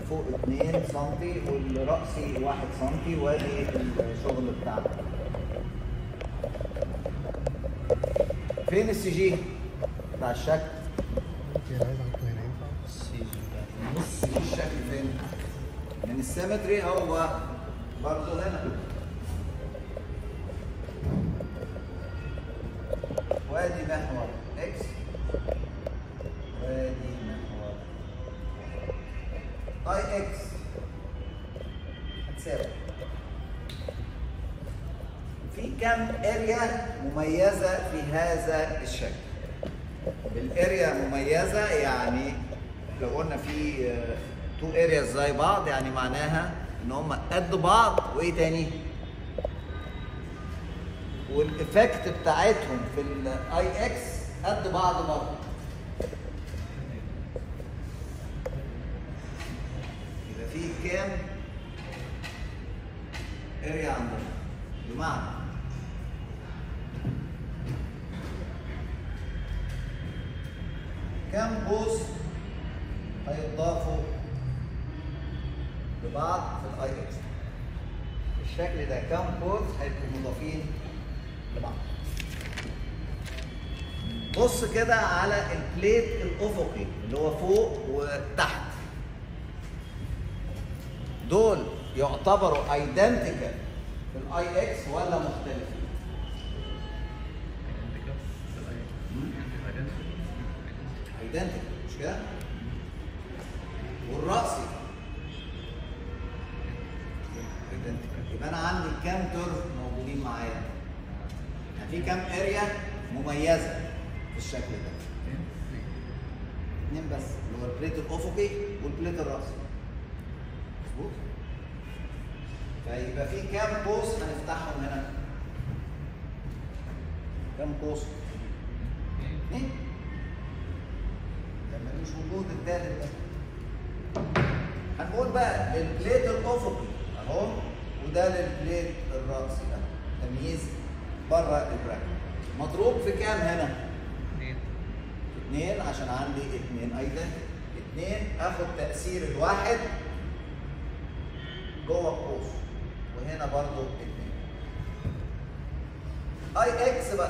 فوق 2 سم والرأسي 1 سم وادي الشغل بتاعنا فين السي جي بتاع الشكل؟ نص الشكل فين؟ من السيمتري هو برضه هنا وادي محور اكس وادي محور اي اكس هتساوي في كم اريا مميزه في هذا الشكل الاريا مميزه يعني لو قلنا في تو ارياز زي بعض يعني معناها ان هم قد بعض وايه تاني والافكت بتاعتهم في الاي اكس قد بعض برضه يبقى في كام اريا عندنا بمعنى كم قوس هيضافوا لبعض في الاي اكس الشكل ده كم قوس هيبقوا مضافين لبعض بص كده على البليت الافقي اللي هو فوق وتحت دول يعتبروا ايدنتيكال في الاي اكس ولا مختلفين؟ ايدنتيكال مش كده؟ والرأسي ايدنتيكال يبقى انا عندي كام ترف موجودين معايا؟ يعني في كام اريا مميزه في الشكل ده؟ اثنين بس اللي هو البليت الافقي والبليت الرأسي مظبوط؟ فيبقى في كام قوس هنفتحهم هنا؟ كام قوس؟ اثنين لما مش وجود الثالث ده هنقول بقى للبليت الافقي اهو وده للبليت الرأسي ده تمييز بره البراكت مضروب في كام هنا؟ اثنين عشان عندي اثنين ايضا اثنين اخد تأثير الواحد جوه القوس وهنا برضو اثنين اي اكس بقى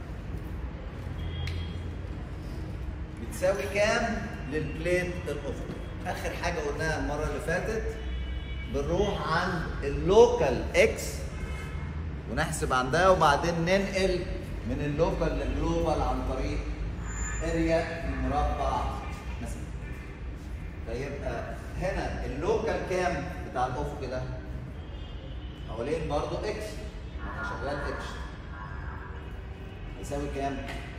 بتساوي كام للبليت الافقي اخر حاجه قلناها المره اللي فاتت بنروح عند اللوكال اكس ونحسب عندها وبعدين ننقل من اللوكال للجلوبال عن طريق اريا في مربع مثلا فيبقى هنا اللوكال كام بتاع الافق ده حوالين برضو اكس انا شغال اكس يساوي كام؟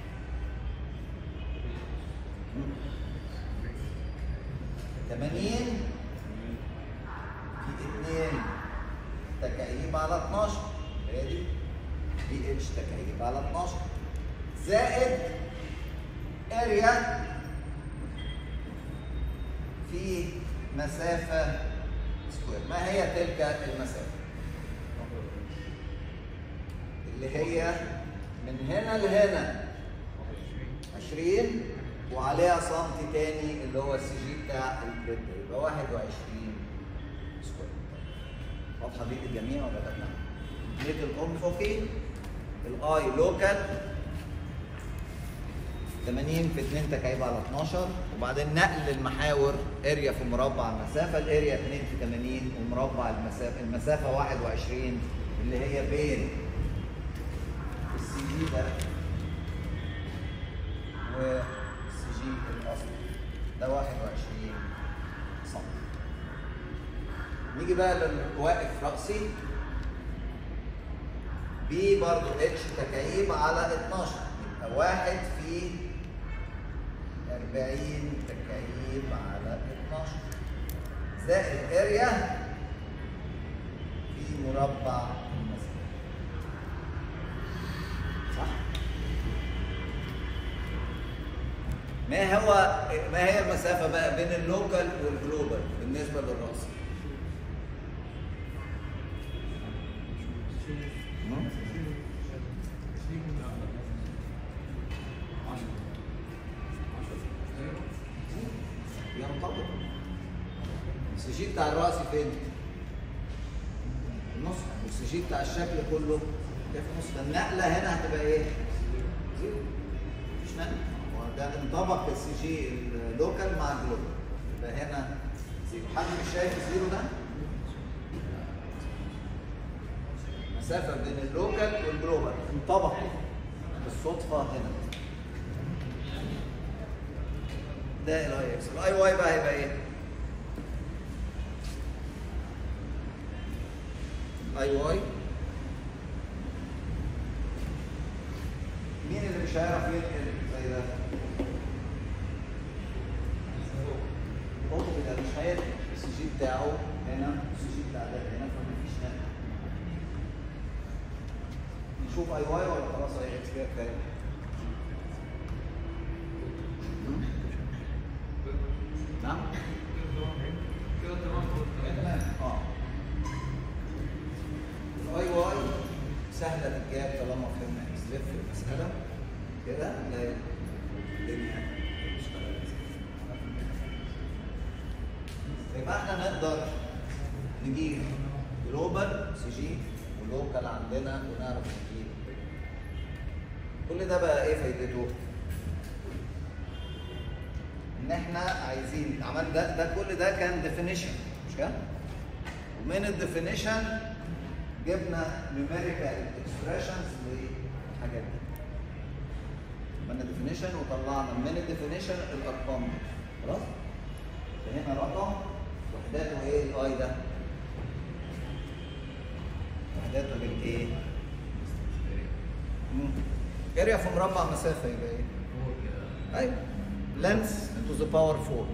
تمانين في اتنين تكعيب على 12 هي دي دي اتش تكعيب على 12 زائد اريا في مسافة سكوير ما هي تلك المسافة اللي هي من هنا لهنا 20 وعليها سنتي تاني اللي هو السي جي بتاع البليت يبقى 21 سكوير واضحة دي للجميع ولا لا؟ بليت الأم فوقي الاي لوكال 80 في 2 تكعيب على 12 وبعدين نقل المحاور اريا في مربع المسافه الاريا 2 في 80 ومربع المسافه المسافه 21 اللي هي بين السي جي ده والسي جي الاصلي ده 21 سم نيجي بقى للواقف راسي بي برضو اتش تكعيب على 12 يبقى واحد في 40 تكعيب على 12 زائد اريا في مربع المسافة صح؟ ما هو ما هي المسافة بقى بين اللوكال والجلوبال بالنسبة للرأس؟ ينطبق السي جي بتاع الراس فين؟ النص والسي جي بتاع الشكل كله ده في النص فالنقله هنا هتبقى ايه؟ زيرو مفيش نقله هو ده انطبق السي جي اللوكال مع الجلوبال يبقى هنا زيرو حد مش شايف الزيرو ده؟ مسافه بين اللوكال والجلوبال انطبق بالصدفه هنا ده الاي اكس الاي واي بقى هيبقى ايه؟ اي واي مين اللي مش هيعرف ينقل زي ده؟ هو ده مش هينقل السي جي بتاعه هنا السي جي بتاع ده هنا فمفيش نقل نشوف اي واي ولا خلاص اي اكس كده كفايه؟ نعم؟ اه الاي واي سهله الجاب طالما فهمنا نلف المساله كده نلاقي الدنيا اشتغلت يبقى احنا نقدر نجيب جلوبال سي جي ولوكال عندنا ونعرف نجيب كل ده بقى ايه فايدته؟ ان احنا عايزين عمل ده ده كل ده كان ديفينيشن مش كده؟ ومن الديفينيشن جبنا نيوميريكال اكسبريشنز للحاجات دي. عملنا ديفينيشن وطلعنا من الديفينيشن الارقام دي خلاص؟ فهنا رقم وحداته ايه الاي ده؟ وحداته بالايه؟ اريا في مربع مسافه يبقى ايه؟ ايوه length to the power 4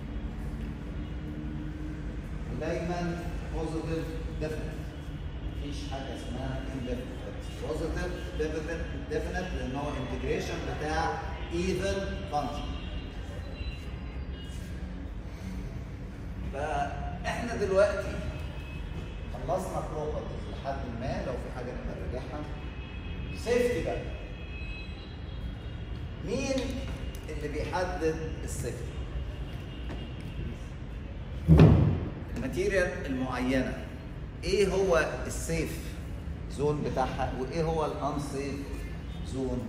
دايما positive definite مفيش حاجه اسمها indefinite positive definite definite لان هو integration بتاع even function فاحنا دلوقتي خلصنا properties لحد ما لو في حاجه نقدر نراجعها safety بقى مين اللي بيحدد السيفتي الماتيريال المعينه ايه هو السيف زون بتاعها وايه هو الانسيف زون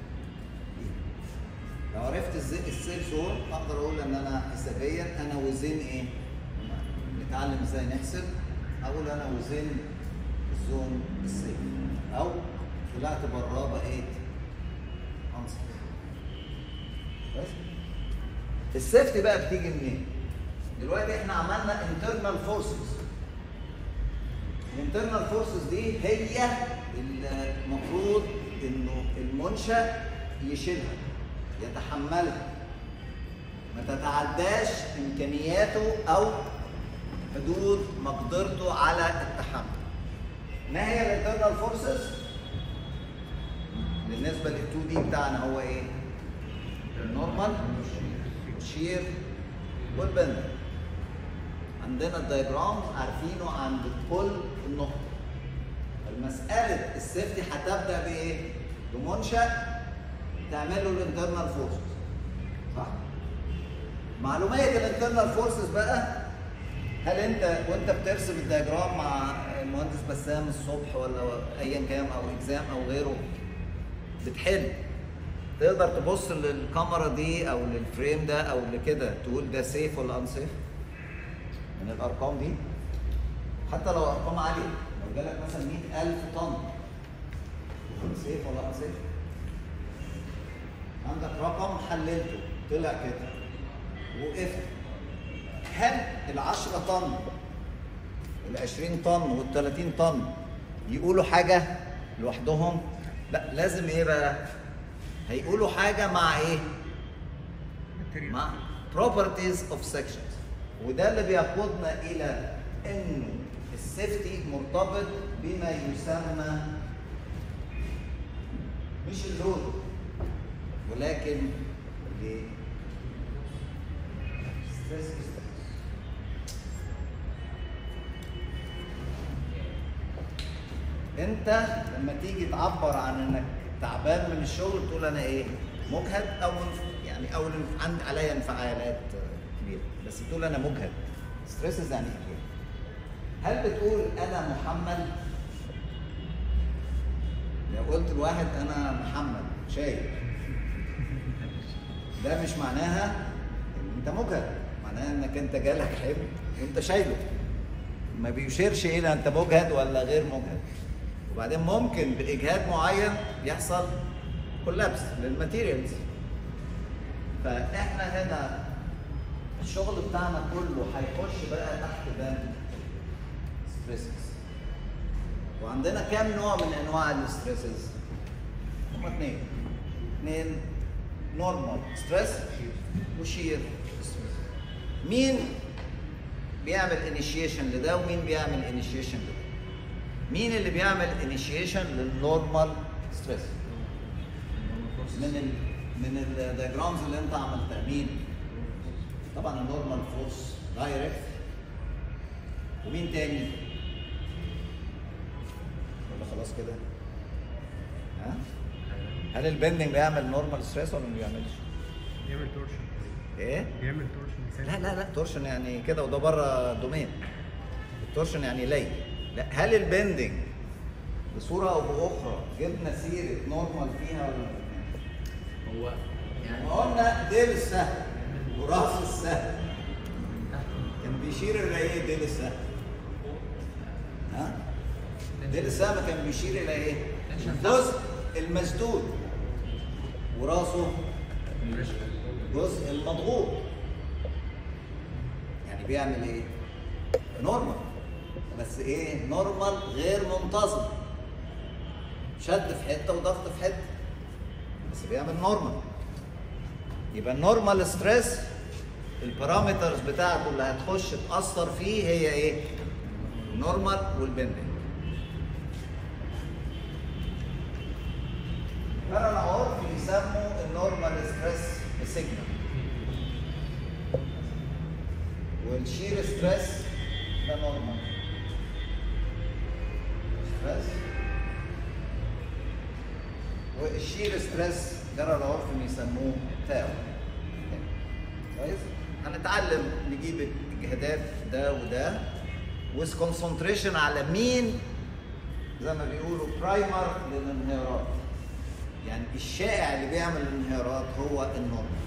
لو عرفت السيف زون اقدر اقول ان انا حسابيا انا وزين ايه نتعلم ازاي نحسب اقول انا وزين الزون السيف او طلعت براه بقيت انسيف بس السيفتي بقى بتيجي منين؟ دلوقتي احنا عملنا internal forces الانترنال فورسز دي هي المفروض انه المنشا يشيلها يتحملها ما تتعداش امكانياته او حدود مقدرته على التحمل ما هي الانترنال فورسز بالنسبه لل 2 دي بتاعنا هو ايه النورمال والشير والبند عندنا الدايجرام عارفينه عند كل النقطة المسألة السيفتي هتبدأ بإيه؟ بمنشأ تعمل له الانترنال فورسز صح؟ معلومية الانترنال فورسز بقى هل انت وانت بترسم الدياجرام مع المهندس بسام الصبح ولا ايا كان او اكزام او غيره بتحل تقدر تبص للكاميرا دي او للفريم ده او لكده تقول ده سيف ولا انسيف من الارقام دي حتى لو ارقام عاليه لو جالك مثلا 100000 طن سيف ولا انسيف عندك رقم حللته طلع كده وقفت هل ال 10 طن ال 20 طن وال 30 طن يقولوا حاجه لوحدهم لا لازم ايه بقى هيقولوا حاجه مع ايه مع properties of sections وده اللي بيقودنا الى انه السيفتي مرتبط بما يسمى مش اللود ولكن ل stress انت لما تيجي تعبر عن انك تعبان من الشغل تقول انا ايه مجهد او يعني او عندي عليا انفعالات كبيره بس بتقول انا مجهد ستريسز يعني ايه هل بتقول انا محمل لو قلت لواحد انا محمد شايل ده مش معناها ان انت مجهد معناها انك انت جالك حمل وانت شايله ما بيشيرش الى انت مجهد ولا غير مجهد وبعدين ممكن باجهاد معين يحصل كولابس للماتيريالز فاحنا هنا الشغل بتاعنا كله هيخش بقى تحت بند ستريسز وعندنا كام نوع من انواع الستريسز هما اثنين اثنين نورمال ستريس وشير مين بيعمل انيشيشن لده ومين بيعمل انيشيشن لده مين اللي بيعمل انيشيشن للنورمال ستريس من ال من الدياجرامز اللي انت عملتها مين طبعا النورمال فورس دايركت ومين تاني ولا خلاص كده ها هل البندنج بيعمل نورمال ستريس ولا ما بيعملش بيعمل تورشن ايه بيعمل تورشن لا لا لا تورشن يعني كده وده بره دومين التورشن يعني لي لا هل البندنج بصوره او باخرى جبنا سيره نورمال فيها ولا ما جبناش؟ هو يعني ما قلنا ديل السهم وراس السهم كان بيشير الى ايه ديل السهم؟ ها؟ ديل السهم كان بيشير الى ايه؟ الجزء المسدود وراسه الجزء المضغوط يعني بيعمل ايه؟ نورمال بس ايه؟ نورمال غير منتظم شد في حته وضغط في حته بس بيعمل نورمال يبقى النورمال ستريس البارامترز بتاعته اللي هتخش تاثر فيه هي ايه؟ نورمال والبندنج كانوا العرف بيسموا النورمال ستريس سيجنال والشير ستريس ده نورمال ستريس والشير ستريس جرى العرف بيسموه تاو كويس هنتعلم نجيب الجهادات ده وده ويز كونسنتريشن على مين زي ما بيقولوا برايمر للانهيارات يعني الشائع اللي بيعمل الانهيارات هو النورمال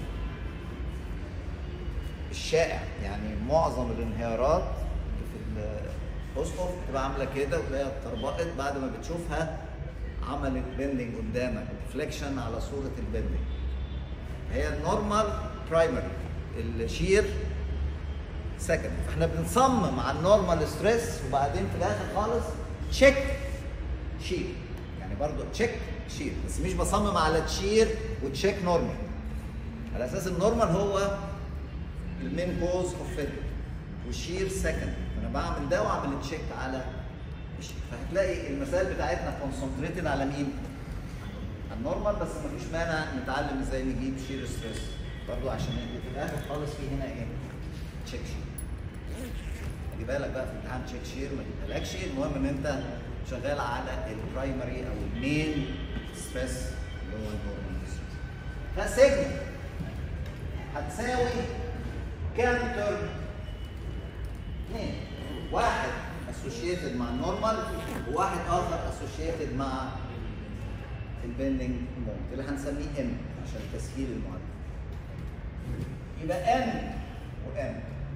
الشائع يعني معظم الانهيارات في الاسقف بتبقى عامله كده وتلاقيها اتطربقت بعد ما بتشوفها عملت بندنج قدامك ديفليكشن على صوره البندنج هي النورمال برايمري الشير سكند فاحنا بنصمم على النورمال ستريس وبعدين في الاخر خالص تشيك شير يعني برضو تشيك شير بس مش بصمم على تشير وتشيك نورمال على اساس النورمال هو المين كوز اوف فيلر والشير سكند فانا بعمل ده واعمل تشيك على الشير فهتلاقي المسائل بتاعتنا كونسنتريتد على مين؟ على النورمال بس مفيش مانع نتعلم ازاي نجيب شير ستريس برضو عشان في الاخر خالص في هنا ايه؟ تشيك شير خلي بالك بقى في امتحان تشيك شير ما جبتلكش المهم ان انت شغال على البرايمري او المين ستريس اللي هو النورمال ستريس فسيجما هتساوي كام ترم؟ اثنين واحد اسوشيتد مع النورمال وواحد اخر اسوشيتد مع البندنج مومنت اللي هنسميه ام عشان تسهيل المعادله يبقى ام وام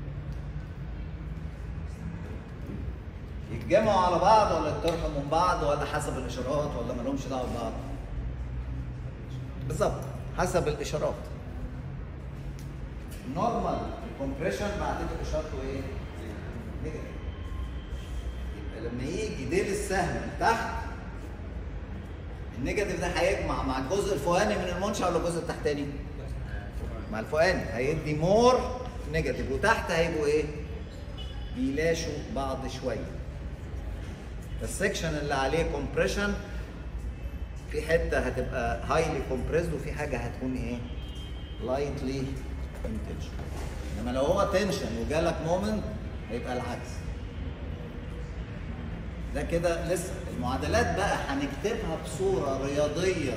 يتجمعوا على بعض ولا يتطرحوا من بعض ولا حسب الاشارات ولا ما لهمش دعوه ببعض بالظبط حسب الاشارات نورمال الكومبريشن بعتبر اشارته ايه؟ نيجاتيف يبقى لما يجي ديل السهم تحت النيجاتيف ده هيجمع مع الجزء الفوقاني من المنشأ ولا الجزء التحتاني؟ مع الفوقاني هيدي مور نيجاتيف وتحت هيبقوا ايه؟ بيلاشوا بعض شويه السكشن اللي عليه كومبريشن في حته هتبقى هايلي كومبريسد وفي حاجه هتكون ايه؟ لايتلي تنشن انما لو هو تنشن وجالك مومنت هيبقى العكس ده كده لسه المعادلات بقى هنكتبها بصوره رياضيه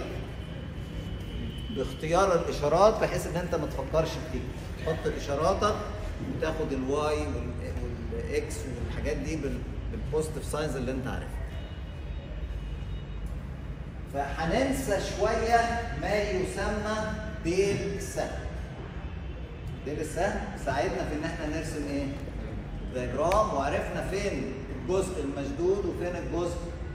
باختيار الاشارات بحيث ان انت ما تفكرش كتير تحط اشاراتك وتاخد الواي والاكس والحاجات دي بال- بالبوزيتيف ساينز اللي انت عارفها فهننسى شويه ما يسمى ديل السهم ديل السهم ساعدنا في ان احنا نرسم ايه دياجرام وعرفنا فين الجزء المشدود وفين الجزء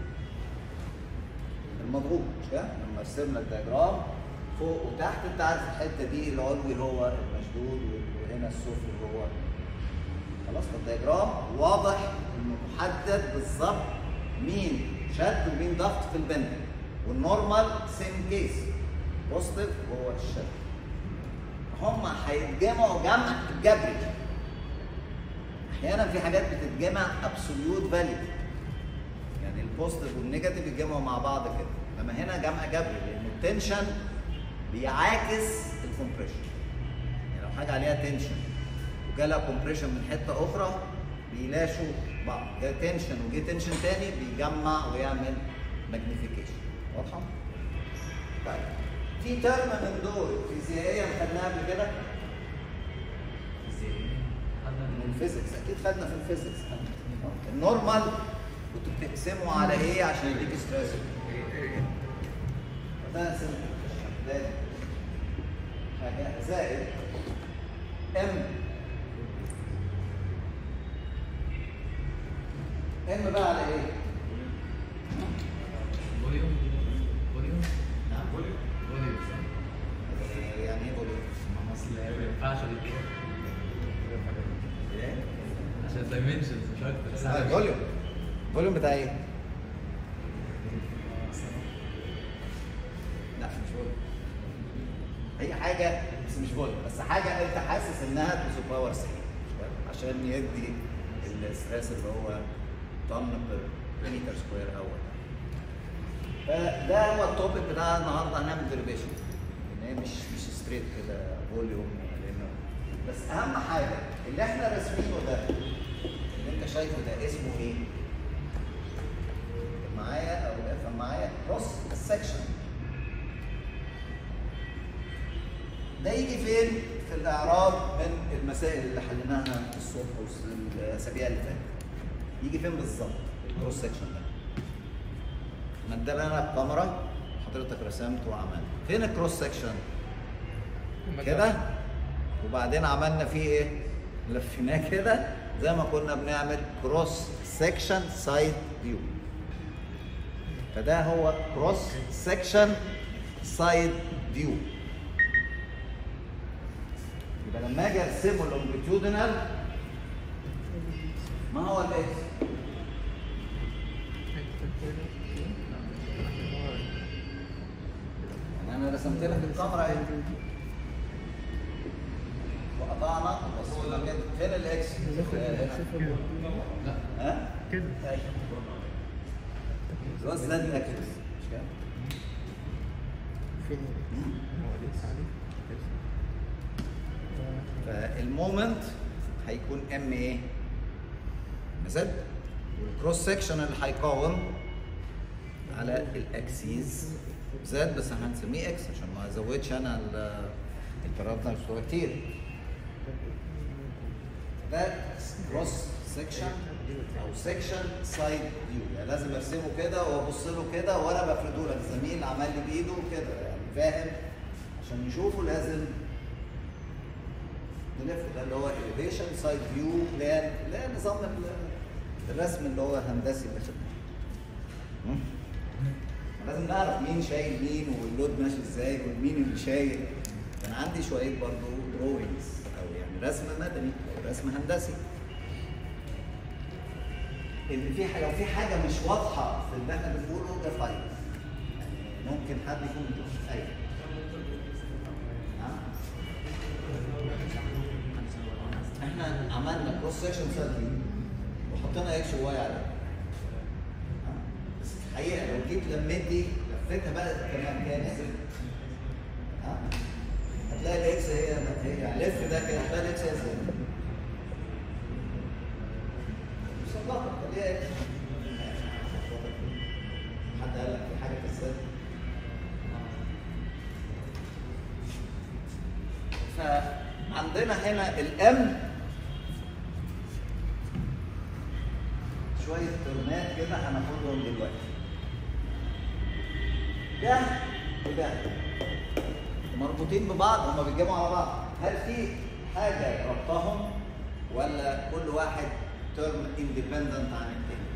المضغوط مش كده؟ لما رسمنا الدياجرام فوق وتحت انت عارف الحته دي العلوي هو المشدود وهنا السفلي هو خلاص فالدياجرام واضح انه محدد بالظبط مين شد ومين ضغط في البندل والنورمال سيم كيس بوزيتيف هو الشد هم هيتجمعوا جمع جبري احيانا في حاجات بتتجمع ابسوليوت فاليو يعني البوزيتيف والنيجاتيف يتجمعوا مع بعض كده لما هنا جمع جبري لانه التنشن بيعاكس الكومبريشن يعني لو حاجه عليها تنشن وجالها كومبريشن من حته اخرى بيلاشوا بعض جه تنشن وجه تنشن تاني بيجمع ويعمل ماجنيفيكيشن واضحه؟ طيب في ترم من دول فيزيائيا خدناها قبل كده من الفيزيكس اكيد خدنا في الفيزيكس النورمال كنتوا بتقسموا على ايه عشان يديك ستريس ده سنة ده حاجة زائد ام ام بقى على ايه؟ فوليوم فوليوم نعم فوليوم صح؟ يعني ايه فوليوم؟ ما اصل ما ينفعش دي كده ايه؟ عشان دايمنشنز مش اكتر آه، فوليوم فوليوم بتاع ايه؟ لا مش فوليوم هي حاجة بس مش فوليوم بس حاجة انت حاسس انها تو باور 3 عشان يدي الستريس اللي هو طن بير متر سكوير اول فده هو التوبيك بتاع النهارده هنعمل ديريفيشن ان هي مش مش ستريت كده فوليوم لانه بس اهم حاجه اللي احنا راسمينه ده اللي انت شايفه ده اسمه ايه؟ معايا او افهم معايا كروس سكشن ده يجي فين؟ في الاعراب من المسائل اللي حليناها الصبح والاسابيع اللي فاتت. يجي فين بالظبط؟ الكروس سكشن ده. مدينا انا الكاميرا حضرتك رسمت وعملت. فين الكروس سكشن؟ كده وبعدين عملنا فيه ايه؟ لفيناه كده زي ما كنا بنعمل كروس سكشن سايد فيو. فده هو كروس سكشن سايد فيو. يبقى لما اجي ارسمه لونجيتيودنال ما هو الاكس؟ يعني انا رسمت لك الكاميرا اهي وقطعنا وصلنا كده فين الاكس؟ لا ها؟ كده بس ده الاكس مش كده؟ فالمومنت هيكون ام ايه؟ زد والكروس سكشن اللي هيقاوم على الاكسيز زد بس هنسميه اكس عشان ما ازودش انا ال- البارامترز بتوعه كتير ده كروس سكشن او سكشن سايد فيو يعني لازم ارسمه كده وابص له كده وانا بفرده لك زميل عمل لي بايده كده يعني فاهم عشان نشوفه لازم نلف ده اللي هو elevation سايد فيو بلان اللي هي نظام ال- الرسم اللي هو هندسي اللي خدناه لازم نعرف مين شايل مين واللود ماشي ازاي ومين اللي شايل كان عندي شويه برضه دروينجز او يعني رسم مدني او رسم هندسي ان في حاجه لو في حاجه مش واضحه في اللي احنا بنقوله ارفع ايدك يعني ممكن حد يكون مش ايوه نعم احنا عملنا كروس سكشن سيرفي وحطينا اكس وواي عليه ها؟ بس الحقيقه لو جيت لميت دي لفيتها بقى كمان تاني ها هتلاقي الاكس هي هي لف ده كده هتلاقي الاكس هي زي مش هتلخبط خليها اكس حد قال لك في حاجه في السر فعندنا هنا الام شويه ترمات كده هناخدهم دلوقتي ده وده مربوطين ببعض هما بيتجمعوا على بعض هل في حاجه ربطهم ولا كل واحد ترم اندبندنت عن التاني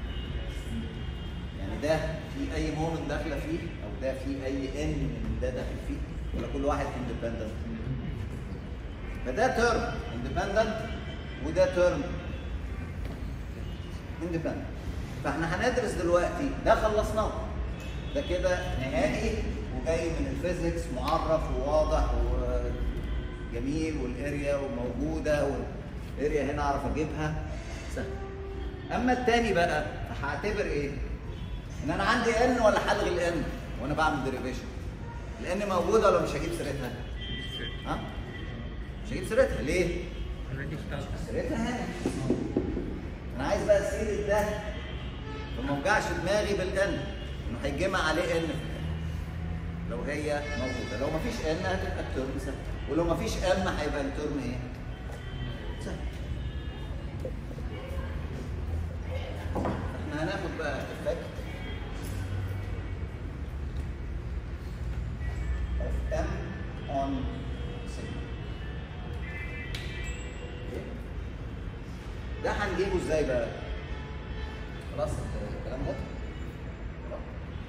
يعني ده في اي مومنت داخله فيه او ده في اي ان من ده داخل فيه ولا كل واحد اندبندنت فده ترم اندبندنت وده ترم اندبندنت فاحنا هندرس دلوقتي ده خلصناه ده كده نهائي وجاي من الفيزيكس معرف وواضح وجميل والاريا وموجوده والاريا هنا اعرف اجيبها سهل اما التاني بقى هعتبر ايه؟ ان انا عندي ان ولا هلغي الان وانا بعمل ديريفيشن الان موجوده ولا مش هجيب سيرتها؟ ها؟ مش هجيب سيرتها ليه؟ اوريدي اشتغلت سيرتها هنا انا عايز بقى سيره ده فما اوجعش دماغي بالان انه هيتجمع عليه ان في الآخر. لو هي موجوده لو مفيش ان هتبقى الترم سهل ولو مفيش ام هيبقى الترم ايه؟ سهل احنا هناخد بقى effect of m on sigma ده هنجيبه ازاي بقى؟ خلاص الكلام ده؟ خلاص.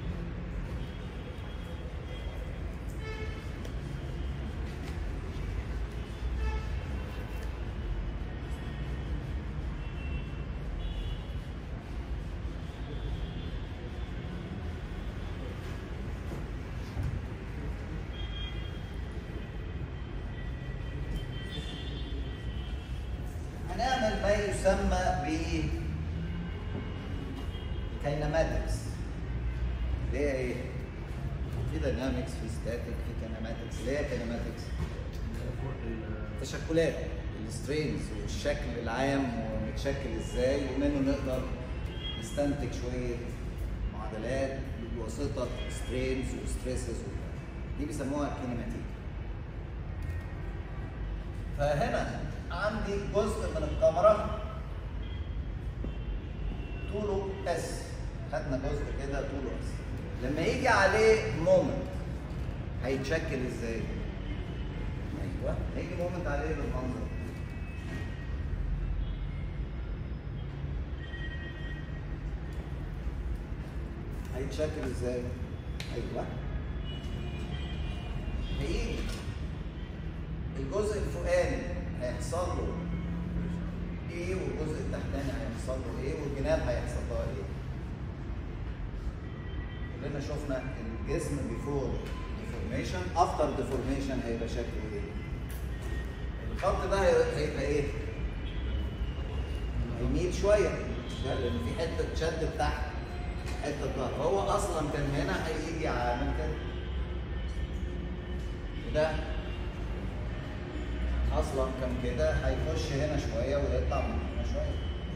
هنعمل ما يسمى ب كايناماتكس اللي هي ايه؟ في داينامكس في ستاتيك في كايناماتكس اللي هي كايناماتكس تشكلات السترينز والشكل العام ومتشكل ازاي ومنه نقدر نستنتج شويه معادلات بواسطه سترينز وستريسز دي بيسموها كينيماتيك فهنا عندي جزء من الكاميرا طوله اس خدنا جزء كده طوله اس لما يجي عليه مومنت هيتشكل ازاي؟ ايوه هيجي مومنت عليه بالمنظر ده. هيتشكل ازاي؟ ايوه هيجي الجزء الفوقاني هيحصل له ايه والجزء التحتاني هيحصل له ايه والجناب هيحصل لها ايه كلنا شفنا الجسم بيفور ديفورميشن افتر ديفورميشن هيبقى شكله ايه الخط ده هي- هيبقى ايه هيميل شويه لان في حته شد تحت حته ظهر هو اصلا كان هنا هيجي عامل كده وده اصلا كان كده هيخش هنا شويه ويطلع من هنا شويه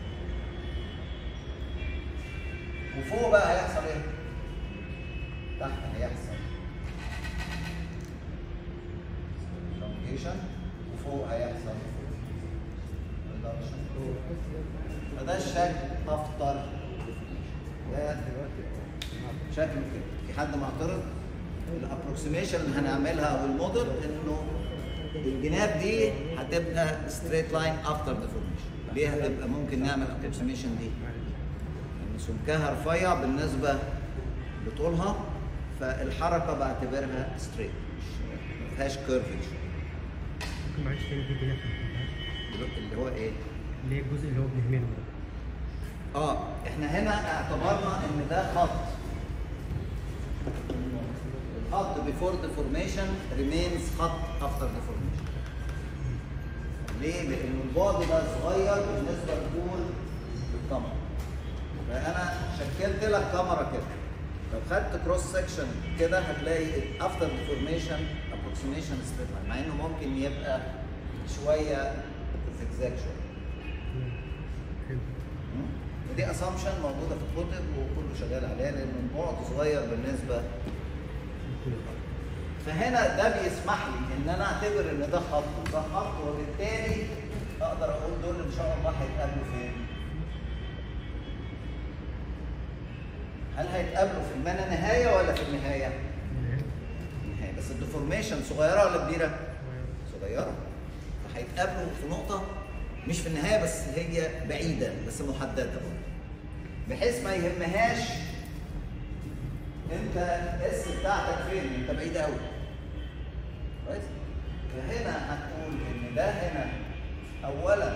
وفوق بقى هيحصل ايه؟ تحت هيحصل elongation وفوق هيحصل reduction فده الشكل افتر ده شكله كده في حد معترض الابروكسيميشن اللي هنعملها او الموديل انه الجناب دي هتبقى ستريت لاين افتر ديفورميشن ليه هتبقى ممكن نعمل ابروكسيميشن دي ان سمكها رفيع بالنسبه لطولها فالحركه بعتبرها ستريت مش ما فيهاش كيرفج ممكن معلش تاني في كده اللي هو ايه؟ اللي هي الجزء اللي هو بنهمله ده اه احنا هنا اعتبرنا ان ده خط الخط before deformation remains خط after deformation ليه؟ لأن البعد ده صغير بالنسبة لطول الكاميرا فأنا شكلت لك كاميرا كده لو خدت كروس سكشن كده هتلاقي افتر ديفورميشن ابروكسيميشن ستريت لاين مع انه ممكن يبقى شويه زجزاج شويه فهمت ودي اسامبشن موجوده في الكتب وكله شغال عليها لان البعد صغير بالنسبه فهنا ده بيسمح لي ان انا اعتبر ان ده خط وده خط وبالتالي اقدر اقول دول ان شاء الله هيتقابلوا فين؟ هل هيتقابلوا في المانا نهايه ولا في النهايه؟ نهايه بس الديفورميشن صغيره ولا كبيره؟ صغيره فهيتقابلوا في نقطه مش في النهايه بس هي بعيده بس محدده برضه بحيث ما يهمهاش انت اس بتاعتك فين انت بعيد قوي كويس فهنا هنقول ان ده هنا اولا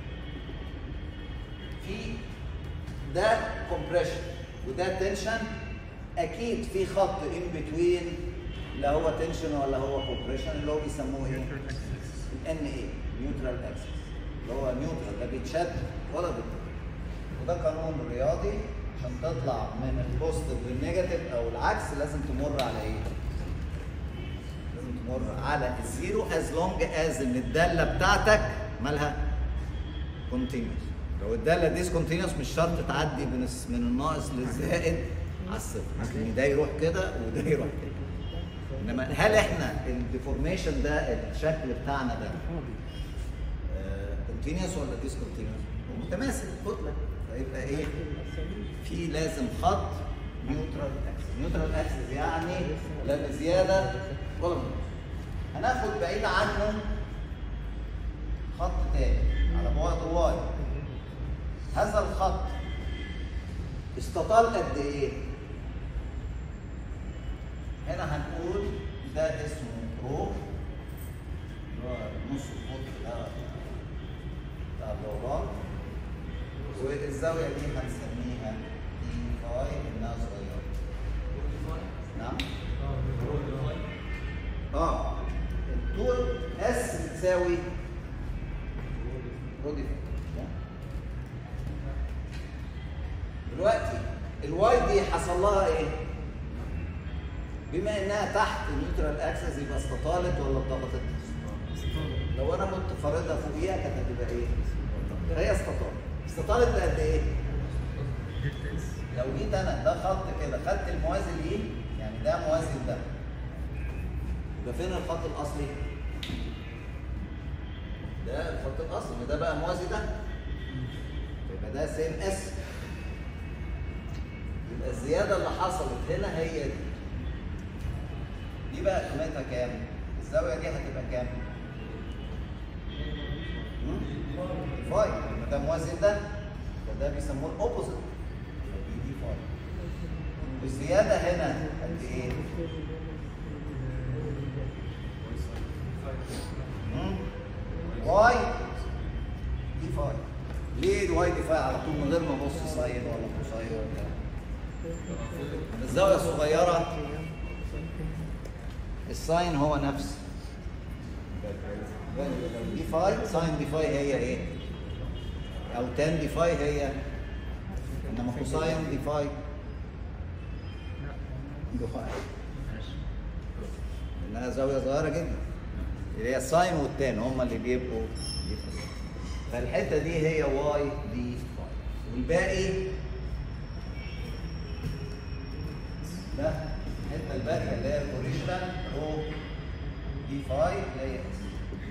في ده كومبريشن وده تنشن اكيد في خط ان بتوين لا هو تنشن ولا هو كومبريشن اللي هو بيسموه ايه؟ الان اي نيوترال اكسس اللي هو نيوترال لا بيتشد ولا بيتضرب وده قانون رياضي عشان تطلع من البوزيتيف للنيجاتيف او العكس لازم تمر على ايه؟ لازم تمر على الزيرو از لونج از ان الداله بتاعتك مالها كونتينوس لو الداله ديسكونتينوس مش شرط تعدي من الس- من الناقص للزائد على الصفر ممكن ده يروح كده وده يروح كده انما هل احنا الديفورميشن ده الشكل بتاعنا ده كونتينوس ولا ديسكونتينوس؟ هو متماثل كتله فيبقى ايه؟ في لازم خط نيوترال اكسس نيوترال اكسس يعني لا بزياده ولا بنقص هناخد بعيد عنه خط تاني على بعد واي هذا الخط استطال قد ايه؟ هنا هنقول ده اسمه رو اللي هو نص القطر ده بتاع الدوران والزاوية دي هنسميها دي فاي انها صغيرة نعم اه الطول اس بتساوي رودي دلوقتي الواي دي حصل لها ايه؟ بما انها تحت النيوترال اكسس يبقى استطالت ولا اتضغطت؟ لو انا كنت فارضها فوقيها كانت هتبقى ايه؟ هي استطالت استطالت بقد ايه؟ لو جيت انا ده خط كده خدت الموازي ليه يعني ده موازي لده يبقى فين الخط الاصلي؟ ده الخط الاصلي ده بقى موازي ده يبقى ده سيم اس يبقى الزياده اللي حصلت هنا هي دي دي بقى قيمتها كام؟ الزاويه دي هتبقى كام؟ مم؟ فاي لما ده موازي ده فده بيسموه الاوبوزيت دي دي فاي والزياده هنا قد ايه؟ مم؟ واي دي فاي ليه الواي دي فاي على طول من غير ما ابص ساين ولا كوساين ولا كده؟ الزاويه الصغيره الساين هو نفس دي فاي ساين دي فاي هي ايه؟ او تان دي فاي هي انما كوساين دي فاي دي فاي انها زاويه صغيره جدا اللي هي الساين والتان هم اللي بيبقوا دي فاي. فالحته دي هي واي دي فاي والباقي ده الحته الباقيه اللي هي الاوريجينال رو دي فاي اللي هي اس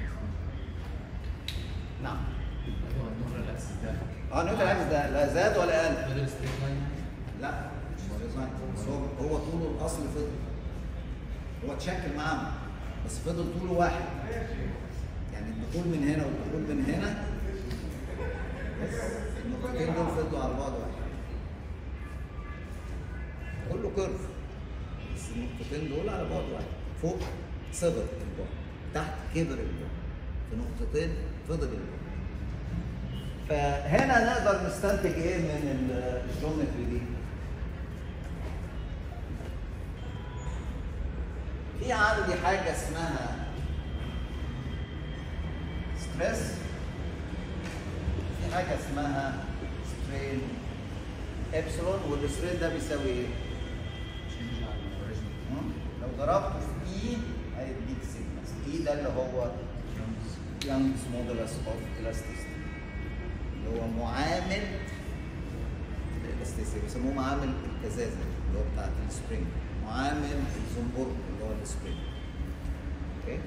نعم هو النور الاكس ده اه نيوتن اكس ده لا زاد ولا قل بدل ستريت لاين لا مش ديزاين بس هو هو طوله الاصل فضل هو اتشكل معاه بس فضل طوله واحد يعني الدخول من هنا والدخول من هنا بس النقطتين دول فضلوا على بعض واحد كله كيرف بس النقطتين دول على بعض واحد فوق صغر البعد تحت كبر البعد في نقطتين فضل البعد فهنا نقدر نستنتج ايه من ال- الجيومتري دي؟ في عندي حاجه اسمها ستريس في حاجه اسمها سترين ابسلون والسترين ده بيساوي ايه؟ مم؟ لو ضربته في اي هيديك سيجما اي ده اللي هو يانجز مودولس اوف elasticity اللي هو معامل الاستيسي بيسموه معامل الكزازه اللي هو بتاعت السبرينج معامل الزنبرج اللي هو السبرينج اوكي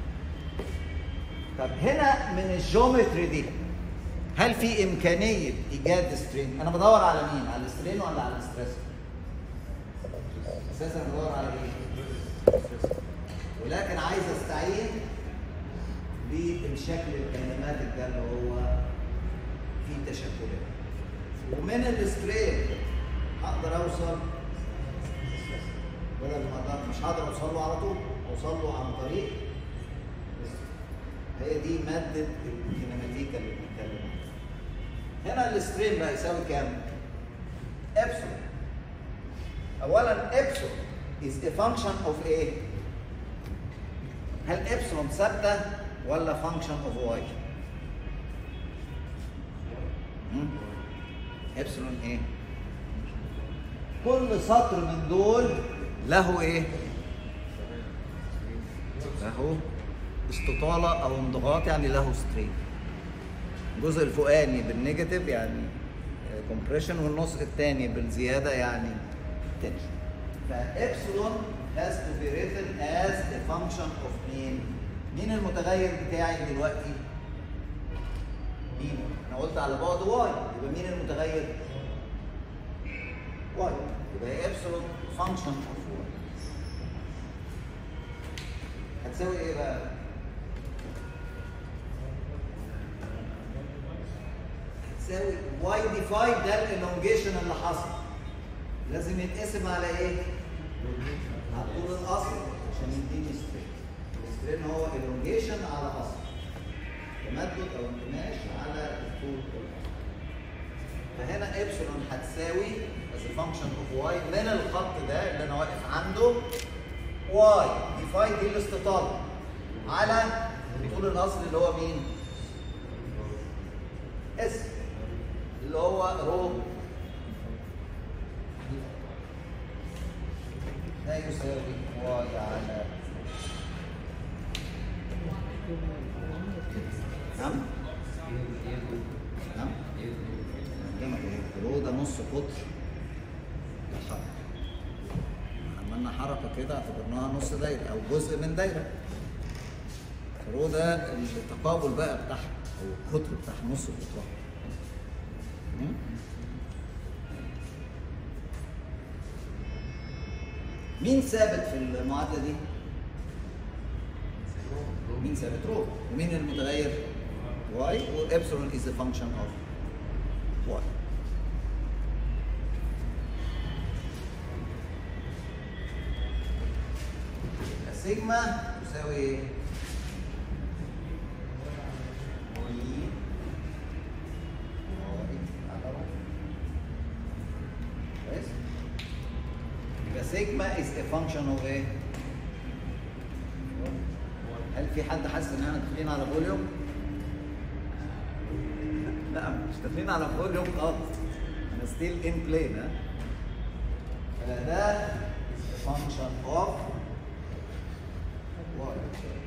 طب هنا من الجيومتري دي هل في امكانيه ايجاد سترين انا بدور على مين على السترين ولا على الستريس اساسا بدور على ايه؟ ولكن عايز استعين بالشكل الكينماتيك ده اللي هو فيه تشكلات ومن الستريت اقدر اوصل بدل ما أقدر- مش هقدر اوصل له على طول اوصل له عن طريق هي دي ماده الكينماتيكا اللي بنتكلم عنها هنا السترين بقى يساوي كام؟ ابسلون اولا ابسلون is a function of ايه؟ هل ابسلون ثابته ولا function of y؟ مم؟ ابسلون ايه؟ كل سطر من دول له ايه؟ له استطالة أو انضغاط يعني له سترين. الجزء الفوقاني بالنيجاتيف يعني كومبريشن والنص الثاني بالزيادة يعني تنشن. فإبسلون has to be written as a function of مين؟ مين المتغير بتاعي دلوقتي؟ مين؟ أنا قلت على بعد واي يبقى مين المتغير؟ واي يبقى هي ابسلون فانكشن اوف واي هتساوي ايه بقى؟ هتساوي واي دي 5 ده الالونجيشن اللي حصل لازم يتقسم على ايه؟ على الطول الاصلي عشان يديني سترين السترين هو الونجيشن على اصل تمدد او انكماش على الطول الاصلي فهنا ابسلون هتساوي as a function of y من الخط ده اللي انا واقف عنده y دي فاي دي الاستطاله على الطول الاصلي اللي هو مين؟ اس اللي هو رو لا يساوي y على نعم نعم جمع الرو ده نص قطر الحركة عملنا حركة كده اعتبرناها نص دايرة أو جزء من دايرة الرو ده التقابل بقى بتاعها أو القطر بتاعها نص قطرها م? مين ثابت في المعادلة دي؟ مين ثابت رو ومين المتغير؟ واي وابسلون is a function of y سيجما تساوي ايه؟ وي واي على واي كويس؟ يبقى سيجما is a function of ايه؟ هل في حد حاسس ان احنا داخلين على فوليوم؟ لا مش داخلين على فوليوم خالص انا ستيل ان بلين ها فده فانكشن اوف واي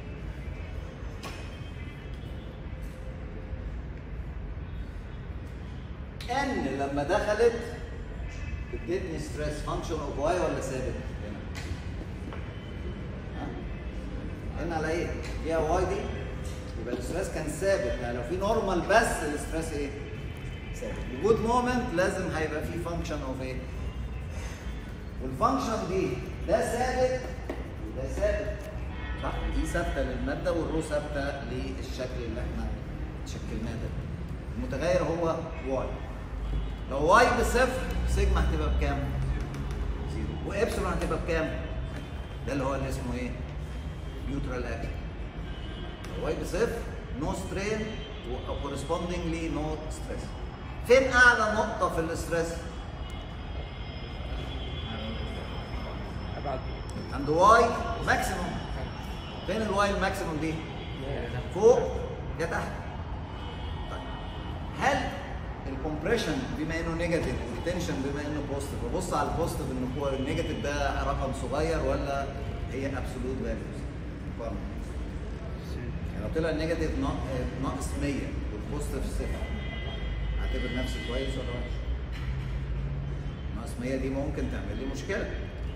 ان لما دخلت ادتني ستريس فانكشن اوف واي ولا ثابت هنا؟ ها؟ ان على ايه؟ فيها واي دي يبقى الاستريس كان ثابت يعني لو في نورمال بس الاستريس ايه؟ ثابت وجود مومنت لازم هيبقى فيه فانكشن اوف ايه؟ والفانكشن دي ده ثابت وده ثابت صح؟ دي ثابته للماده والرو ثابته للشكل اللي احنا شكلناه ده المتغير هو واي لو واي بصفر سيجما هتبقى بكام؟ زيرو وابسلون هتبقى بكام؟ ده اللي هو اللي اسمه ايه؟ نيوترال اكشن واي بصفر نو سترين وكورسبوندنجلي نو ستريس فين اعلى نقطه في الاستريس ابعد عند واي ماكسيموم فين الواي الماكسيموم دي فوق يا تحت طيب هل الكومبريشن بما انه نيجاتيف والتنشن بما انه بوزيتيف ببص على البوزيتيف ان هو النيجاتيف ده رقم صغير ولا هي ابسولوت فاليوز يعني لو طلع النيجاتيف نا- ناقص 100 والبوزيتيف صفر اعتبر نفسي كويس ولا وحش؟ ناقص 100 دي ممكن تعمل لي مشكله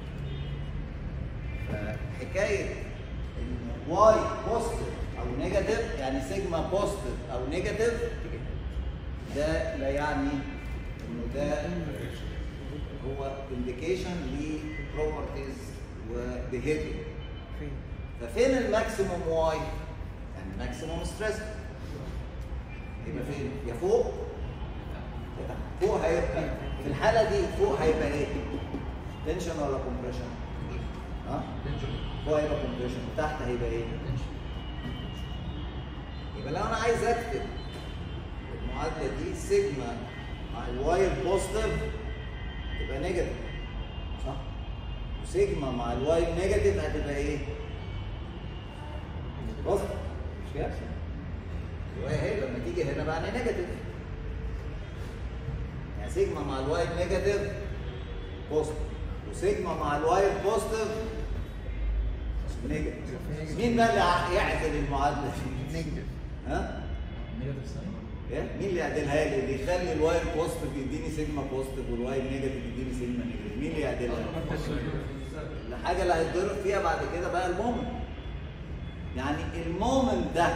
فحكايه ان واي بوزيتيف او نيجاتيف يعني سيجما بوزيتيف او نيجاتيف ده لا يعني انه ده هو انديكيشن لبروبرتيز وبيهيفير فين؟ ففين الماكسيموم واي؟ يعني ماكسيموم ستريس يبقى فين؟ يا فوق يا تحت فوق هيبقى في الحالة دي فوق هيبقى ايه؟ تنشن ولا كومبريشن؟ ها؟ فوق هيبقى كومبريشن تحت هيبقى ايه؟ يبقى لو انا عايز اكتب المعادلة دي سيجما مع الواي البوزيتيف تبقى نيجاتيف صح؟ وسيجما مع الواي نيجاتيف هتبقى ايه؟ بوزيتيف مش كده؟ الواي اهي لما تيجي هنا بقى نيجاتيف يعني سيجما مع الواي نيجاتيف بوزيتيف وسيجما مع الواي بوزيتيف نيجاتيف مين بقى اللي ع- يعدل المعادله دي؟ نيجاتيف ها؟ نيجاتيف ساين ايه؟ مين اللي يعدلها لي؟ اللي يخلي الواي بوزيتيف يديني سيجما بوزيتيف والواي نيجاتيف يديني سيجما نيجاتيف، مين اللي يعدلها؟ الحاجه اللي هيتضرب فيها بعد كده بقى المومنت. يعني المومنت ده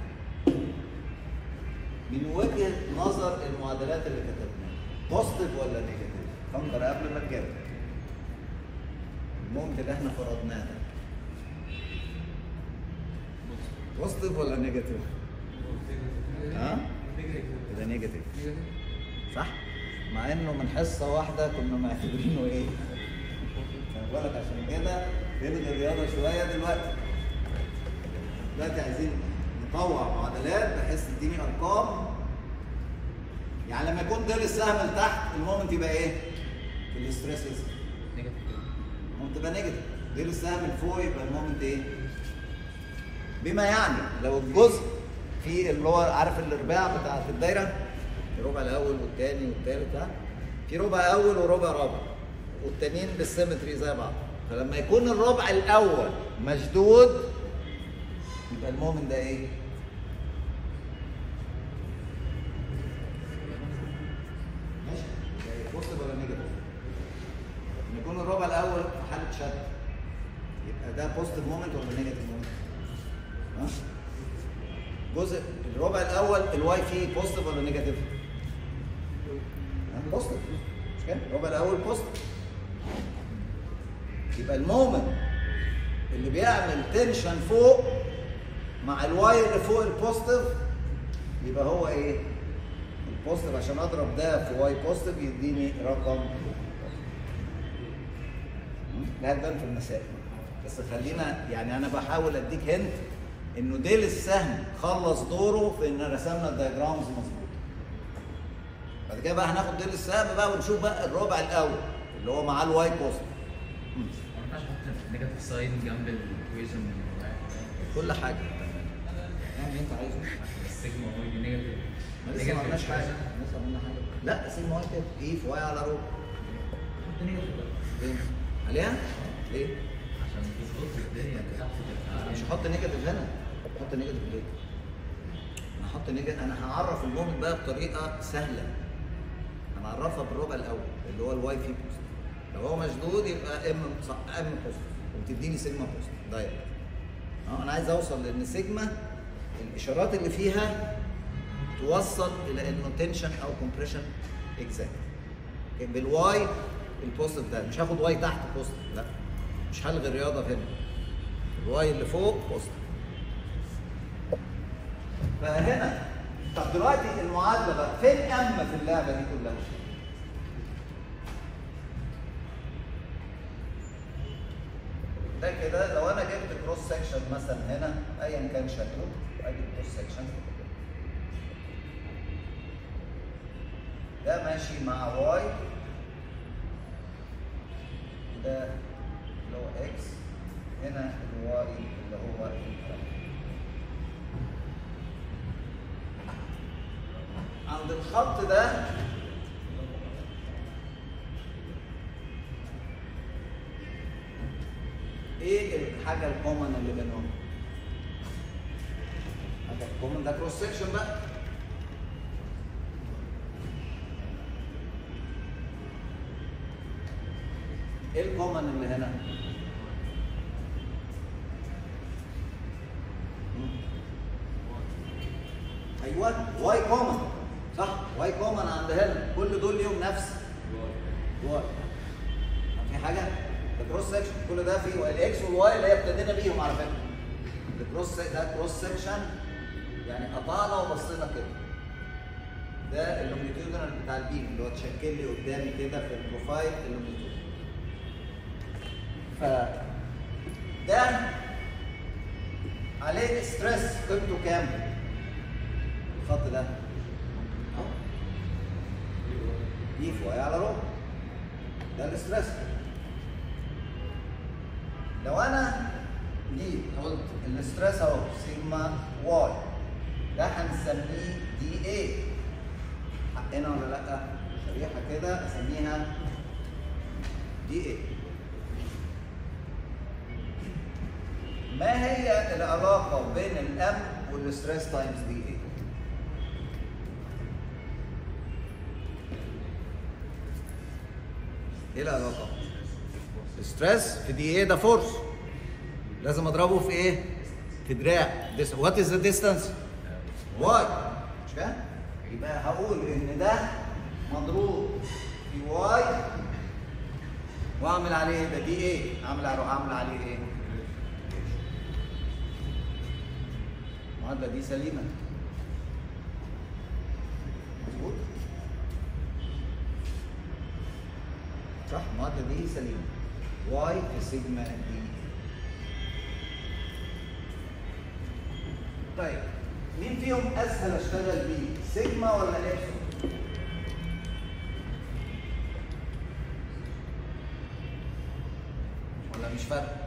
من وجهه نظر المعادلات اللي كتبناها بوزيتيف ولا نيجاتيف؟ فكر قبل ما تجاوب. المومنت اللي احنا فرضناه ده بوزيتيف ولا نيجاتيف؟ ها؟ كده نيجاتيف صح؟ مع انه من حصه واحده كنا معتبرينه ايه؟ خلي بالك عشان كده نلغي الرياضه شويه دلوقتي. دلوقتي عايزين نطوع معادلات بحيث تديني ارقام يعني لما يكون ديل السهم لتحت المومنت يبقى ايه؟ في الاستريسز نيجاتيف المومنت يبقى نيجاتيف ديل السهم لفوق يبقى المومنت ايه؟ بما يعني لو الجزء في اللي هو عارف الارباع بتاعت الدايره الربع الاول والثاني والثالث ها في ربع اول وربع رابع والتانيين بالسيمتري زي بعض فلما يكون الربع الاول مشدود يبقى المؤمن ده ايه؟ ماشي بوزيتيف ولا نيجاتيف؟ لما يكون الربع الاول في حاله شد يبقى ده بوزيتيف مومنت ولا نيجاتيف مومنت؟ ها؟ جزء الربع الاول الواي فيه بوزيتيف ولا نيجاتيف؟ بوزيتيف مش كده؟ الربع الاول بوزيتيف يبقى المومنت اللي بيعمل تنشن فوق مع الواي اللي فوق البوزيتيف يبقى هو ايه؟ البوزيتيف عشان اضرب ده في واي بوزيتيف يديني رقم لا تبان في المسائل بس خلينا يعني انا بحاول اديك هنت انه ديل السهم خلص دوره في ان رسمنا الدياجرامز مظبوط بعد كده بقى هناخد ديل السهم بقى ونشوف بقى الربع الاول اللي هو معاه الواي بوزيتيف ما ينفعش احط نيجاتيف ساين جنب الايكويشن من كل حاجه اعمل اللي انت عايزه السيجما هو دي نيجاتيف ما لسه ما عملناش حاجه لسه ما عملنا حاجه لا سيجما واي كده ايه في واي على رو حط نيجاتيف بقى ليه؟ عليها؟ ليه؟ عشان تظبط الدنيا تحت تبقى انا مش هحط نيجاتيف هنا احط نيجاتيف ليه؟ انا هحط نيجاتيف انا هعرف المومنت بقى بطريقه سهله انا هعرفها بالربع الاول اللي هو الواي في بوست لو هو مشدود يبقى ام صح ام بوست وتديني سيجما بوست دايركت اه انا عايز اوصل لان سيجما الاشارات اللي فيها توصل الى انه تنشن او كومبريشن اكزاكت بالواي البوزيتيف ده مش هاخد واي تحت بوزيتيف لا مش هلغي الرياضه هنا الواي اللي فوق بوزيتيف فهنا طب دلوقتي المعادله بقى فين ام في اللعبه دي كلها؟ ده كده لو انا جبت كروس سكشن مثلا هنا ايا كان شكله ادي كروس سكشن ده ماشي مع واي ده اللي هو اكس هنا الواي اللي هو الكلام. عند الخط ده ايه الحاجه الكومن اللي بينهم؟ حاجه الكومن ده كروس سكشن بقى ايه الكومن اللي هنا؟ مم. ايوه واي كومن صح واي كومن عند هنا كل دول ليهم نفس واي في حاجه الكروس سكشن كل ده فيه الاكس والواي اللي هي ابتدينا بيهم على فكره الكروس ده كروس سكشن يعني قطعنا وبصينا كده ده اللونجيتيودنال بتاع البيم اللي هو اتشكل لي قدامي كده في البروفايل اللونجيتيودنال ف ده عليه ستريس قيمته كام؟ الخط ده اهو دي في واي على رو ده الاستريس لو انا جيت قلت الاستريس اهو سيجما واي ده هنسميه دي اي حقنا ولا لا؟ شريحه كده اسميها دي اي ما هي العلاقه بين الام والستريس تايمز دي اي؟ ايه العلاقه؟ ستريس في دي ايه ده فورس لازم اضربه في ايه؟ في دراع وات از ذا ديستانس؟ واي مش كده؟ يبقى هقول ان ده مضروب في واي واعمل عليه ده دي ايه؟ اعمل اروح اعمل عليه ايه؟ المعادله دي سليمه مظبوط؟ صح المعادله دي سليمه واي في سيجما دي طيب مين فيهم اسهل اشتغل بيه سيجما ولا ابسلون ولا مش فارقه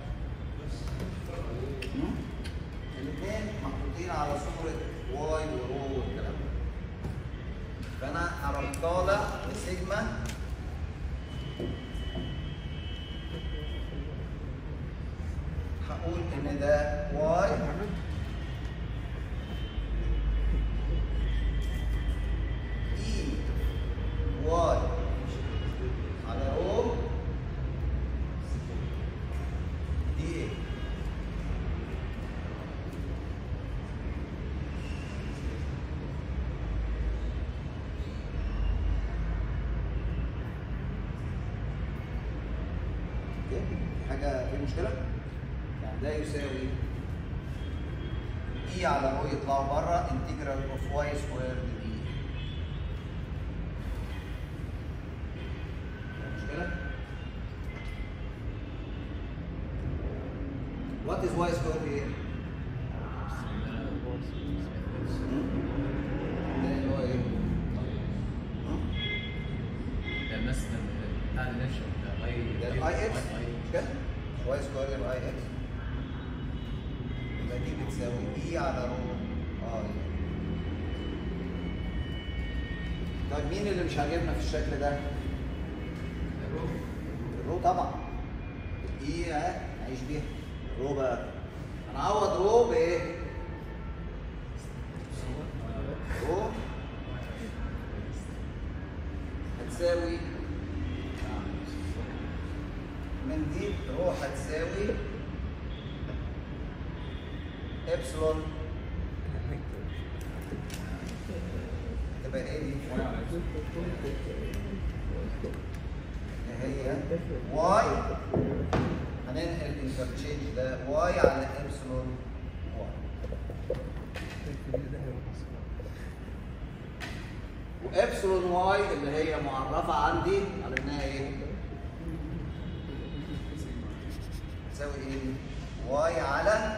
الاثنين محطوطين على صورة واي ورو والكلام ده فانا هروح طالع بسيجما هقول ان ده واي اي واي على رو دي ايه اوكي في حاجه في مشكله يعني ده يساوي اي على رو يطلعوا بره انتجرال اوف واي سكوير دي مشكله وات از واي سكوير دي ده اللي هو ايه؟ ها؟ ده مثلا بتاع النشر ده اي ده الاي اكس مش كده؟ واي سكوير يبقى اي اكس يبقى دي بتساوي اي على رو اي طيب مين اللي مش عاجبنا في الشكل ده؟ الرو طبعا اي اهي نعيش بيها الرو بقى هنعوض رو بايه؟ رو هتساوي من دي رو هتساوي ابسلون تبقى ايه دي؟ هي واي هننقل الانترتشينج ده واي على ابسلون واي وابسلون واي اللي هي معرفه عندي على انها ايه؟ تساوي ايه؟ واي على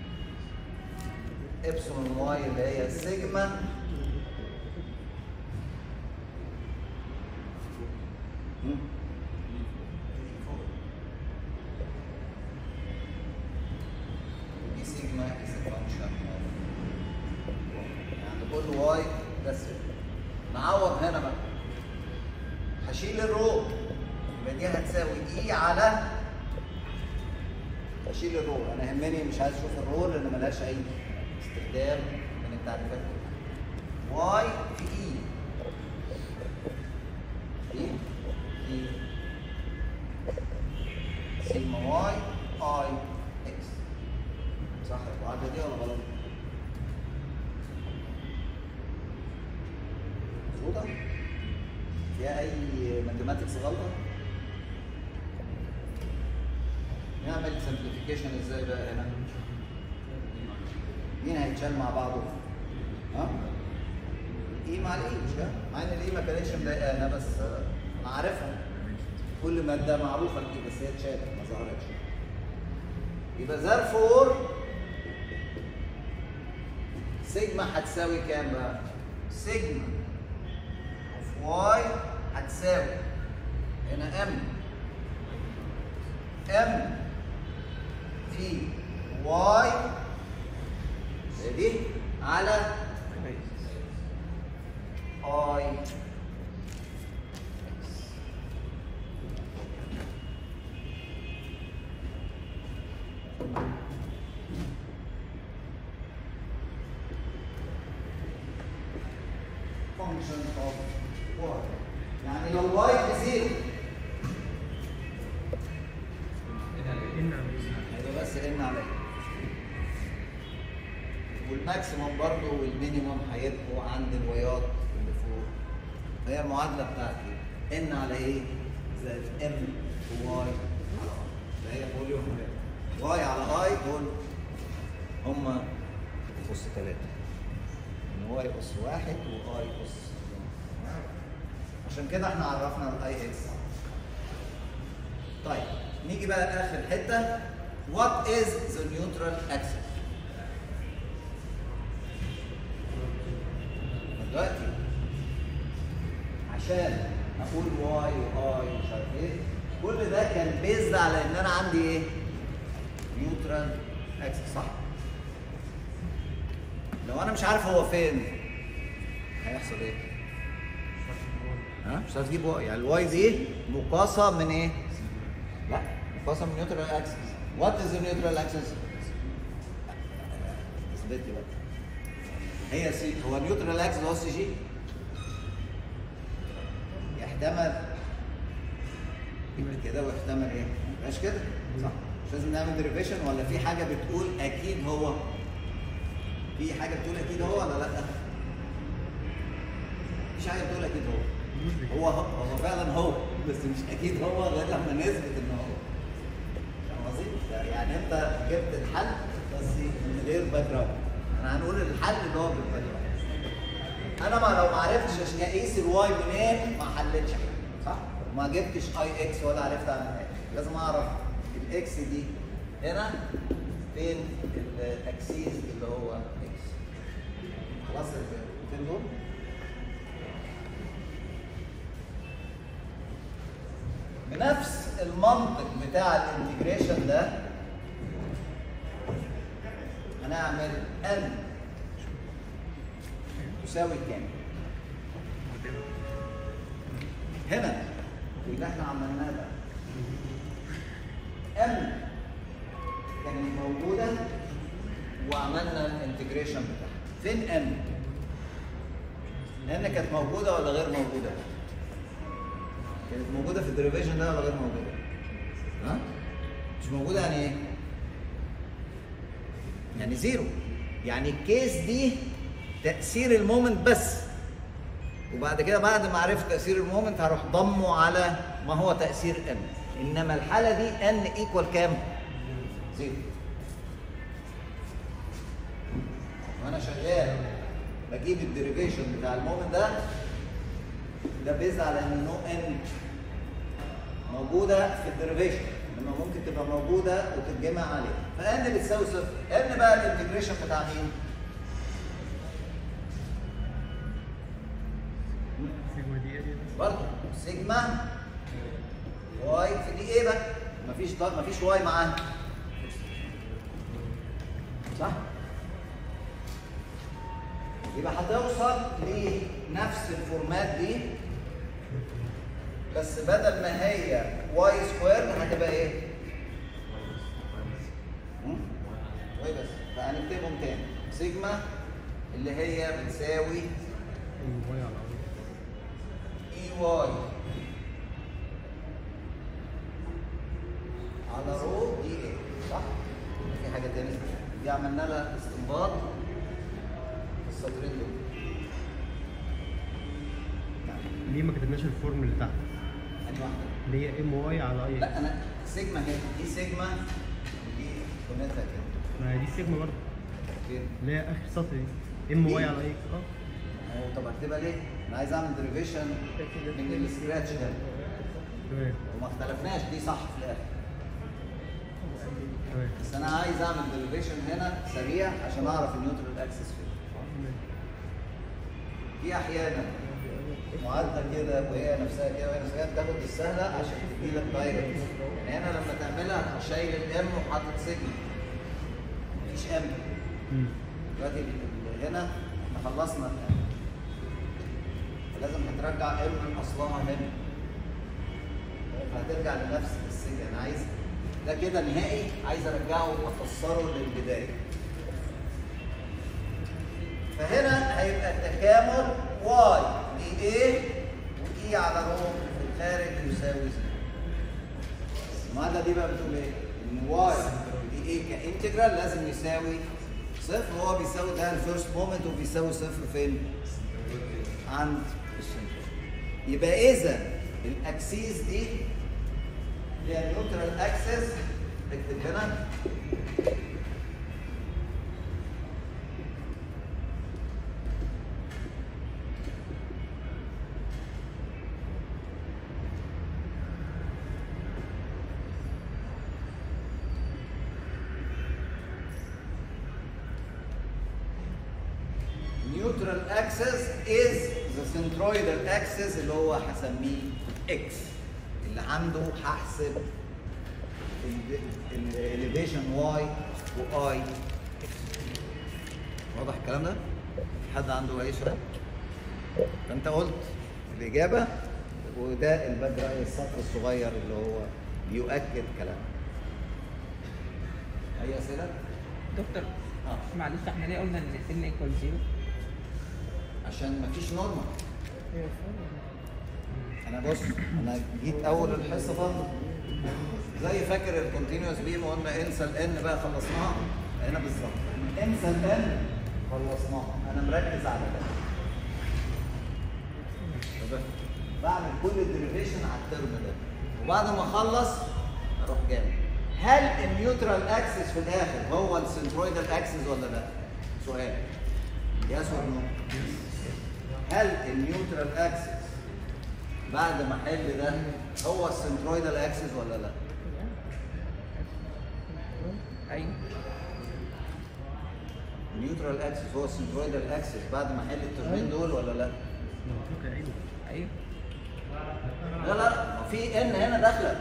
ابسلون واي اللي هي سيجما مم. دي سيجما is a function of يعني كل واي ده صفر نعوض هنا بقى هشيل الرو يبقى دي هتساوي اي على اشيل الرو انا يهمني مش عايز اشوف الرو لان ملهاش اي استخدام من التعريفات كلها واي في اي اي اي سيجما واي اي اكس صح القاعده دي ولا غلط؟ مظبوطه؟ فيها اي الماثيماتكس غلطه نعمل سمبليفيكيشن ازاي بقى هنا مين هيتشال مع بعضه ها الاي مع الاي مش كده مع ان الاي ما كانتش مضايقانا بس آه، انا عارفها كل ماده معروفه الاي بس هي اتشالت ما ظهرتش يبقى therefore سيجما هتساوي كام بقى؟ سيجما اوف واي هتساوي هنا ام ام في واي زي دي على اي function of y يعني لو y بزيرو ان على هيبقى بس ان على والماكسيموم برضه والمينيموم هيبقوا عند الوايات اللي فوق هي المعادله بتاعتي ان على ايه؟ زائد ام واي على اي ده هي فوليوم واي على اي دول هما أس ثلاثة ان واي أس واحد واي أس اتنين. عشان كده احنا عرفنا الاي اكس طيب نيجي بقى لاخر حته what is the neutral axis دلوقتي عشان اقول واي واي مش عارف ايه كل ده كان بيزد على ان انا عندي ايه نيوترال اكسس صح لو انا مش عارف هو فين هيحصل ايه ها مش هتعرف تجيب واي يعني الواي دي مقاسه من ايه لا مقاسه من نيوترال اكسس وات از نيوترال اكسس اثبت لي بقى هي سي هو نيوترال اكسس هو سي جي يحتمل يبقى كده ويحتمل ايه؟ ما يبقاش كده صح مش لازم نعمل ديريفيشن ولا في حاجه بتقول اكيد هو في حاجه بتقول اكيد هو ولا لا؟ مفيش حاجه بتقول اكيد هو هو هو فعلا هو بس مش اكيد هو غير لما نثبت ان هو فاهم قصدي؟ ده يعني انت جبت الحل بس من غير باك جراوند احنا هنقول الحل اللي هو بالباك جراوند انا ما لو ما عرفتش عشان اقيس الواي منين ما حلتش حاجه صح؟ ما جبتش اي اكس ولا عرفت اعمل حاجه لازم اعرف الاكس دي هنا فين الاكسيس اللي هو اكس خلاص الاثنين دول بنفس المنطق بتاع الانتجريشن ده هنعمل n تساوي كام؟ هنا اللي احنا عملناه ده m كانت موجودة وعملنا الانتجريشن بتاعها فين n؟ n كانت موجودة ولا غير موجودة؟ كانت موجودة في الديريفيشن ده ولا غير موجودة؟ ها؟ مش موجودة يعني ايه؟ يعني زيرو يعني الكيس دي تأثير المومنت بس وبعد كده بعد ما عرفت تأثير المومنت هروح ضمه على ما هو تأثير n إنما الحالة دي n ايكوال كام؟ زيرو وأنا شغال بجيب الديريفيشن بتاع المومنت ده ده بيز على ان نو ان موجوده في الديريفيشن لما ممكن تبقى موجوده وتتجمع عليها فان بتساوي صفر ان بقى الانتجريشن بتاع مين؟ سيجما دي ايه برضه سيجما واي في دي ايه بقى؟ مفيش ض- مفيش واي معاها صح؟ يبقى هتوصل لنفس الفورمات دي بس بدل ما هي واي سكوير هتبقى ايه؟ هم؟ واي بس فهنكتبهم تاني سيجما اللي هي بتساوي واي على اي اي واي على رو دي ايه صح؟ في حاجة تانية دي عملنا لها استنباط في السطرين دول ليه ما كتبناش الفورم اللي تحت؟ انهي واحده اللي هي ام واي على اي لا انا سيجما هنا دي سيجما ودي قيمتها كده ما هي دي السيجما برضه فين؟ اللي هي اخر سطر دي ام واي على اي اكس اه هو طب اكتبها ليه؟ انا عايز اعمل ديريفيشن من السكراتش ده تمام وما اختلفناش دي صح في الاخر تمام بس انا عايز اعمل ديريفيشن هنا سريع عشان اعرف النيوترال اكسس فين في احيانا معادله كده وهي نفسها كده وهي نفسها كده بتاخد السهله عشان تدي لك دايركت يعني هنا لما تعملها هتروح شايل الام وحاطط سيجما مفيش ام مم. دلوقتي ال- هنا احنا خلصنا الام فلازم هترجع ام من اصلها هنا فهترجع لنفس السجن انا عايز ده كده نهائي عايز ارجعه افسره للبدايه فهنا هيبقى التكامل واي دي ايه واي على رو في الخارج يساوي زيرو المعادله دي بقى بتقول ايه؟ ان واي دي ايه كانتجرال لازم يساوي صفر هو بيساوي ده الفيرست مومنت وبيساوي صفر فين؟ عند السنتر يبقى اذا الاكسيس دي اللي هي نيوترال اكسس اكتب هنا neutral axis is the centroidal axis اللي هو هسميه x اللي عنده هحسب الاليفيشن y و i واضح الكلام ده؟ في حد عنده اي سؤال؟ فانت قلت الاجابه وده الباك جراوند السطر الصغير اللي هو بيؤكد كلامك. اي اسئله؟ دكتور اه معلش احنا ليه قلنا ان ان ايكوال زيرو؟ عشان مفيش نورمال انا بص انا جيت اول الحصه برضه زي فاكر الكونتينوس بيم وقلنا انسى الان بقى خلصناها هنا بالظبط انسى الان خلصناها انا مركز على ده طب بعمل كل الديريفيشن على الترم ده وبعد ما اخلص اروح جامد هل النيوترال اكسس في الاخر هو السنترويدال اكسس ولا لا؟ سؤال يس ولا نو؟ هل النيوترال اكسس بعد ما احل ده هو السنترويدال اكسس ولا لا؟ ايوه النيوترال اكسس هو السنترويدال اكسس بعد ما احل الترمين دول ولا لا؟ المفروض اعيده ايوه لا لا في ان هنا داخله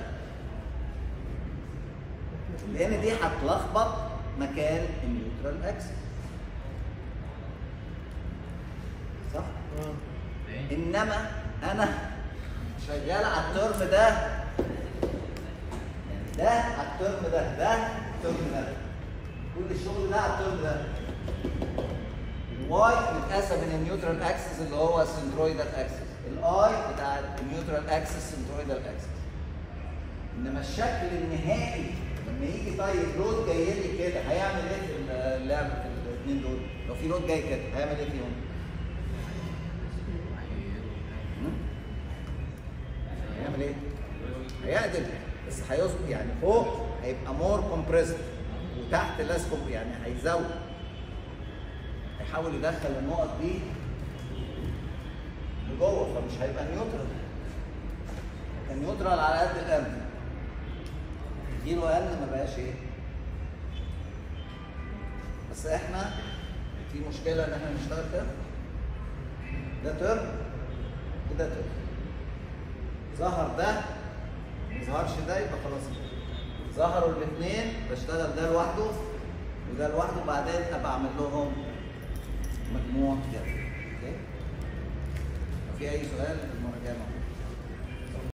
لان دي هتلخبط مكان النيوترال اكسس صح؟ انما انا شغال على الترم ده يعني ده على الترم ده ده الترم ده كل الشغل ده على الترم ده الواي متقسم من النيوترال اكسس اللي هو السنترويدال اكسس الاي بتاع النيوترال اكسس سنترويدال اكسس انما الشكل النهائي لما يجي طيب لود جاي لي كده هيعمل ايه في اللعب في الاثنين دول؟ لو في لود جاي كده هيعمل ايه فيهم؟ هم؟ هيعمل ايه؟ هيعدل بس هيظبط يعني فوق هيبقى مور كومبريسد وتحت ليس يعني هيزود هيحاول يدخل النقط دي لجوه فمش هيبقى نيوترال النيوترال على قد الام يجيله اقل ما بقاش ايه بس احنا في مشكله ان احنا نشتغل كده ده ترم وده ترم ظهر ده ما يظهرش ده يبقى خلاص كده ظهروا الاثنين بشتغل ده لوحده وده لوحده بعدين ابقى اعمل لهم مجموع كده اوكي لو في اي سؤال المره الجايه موجود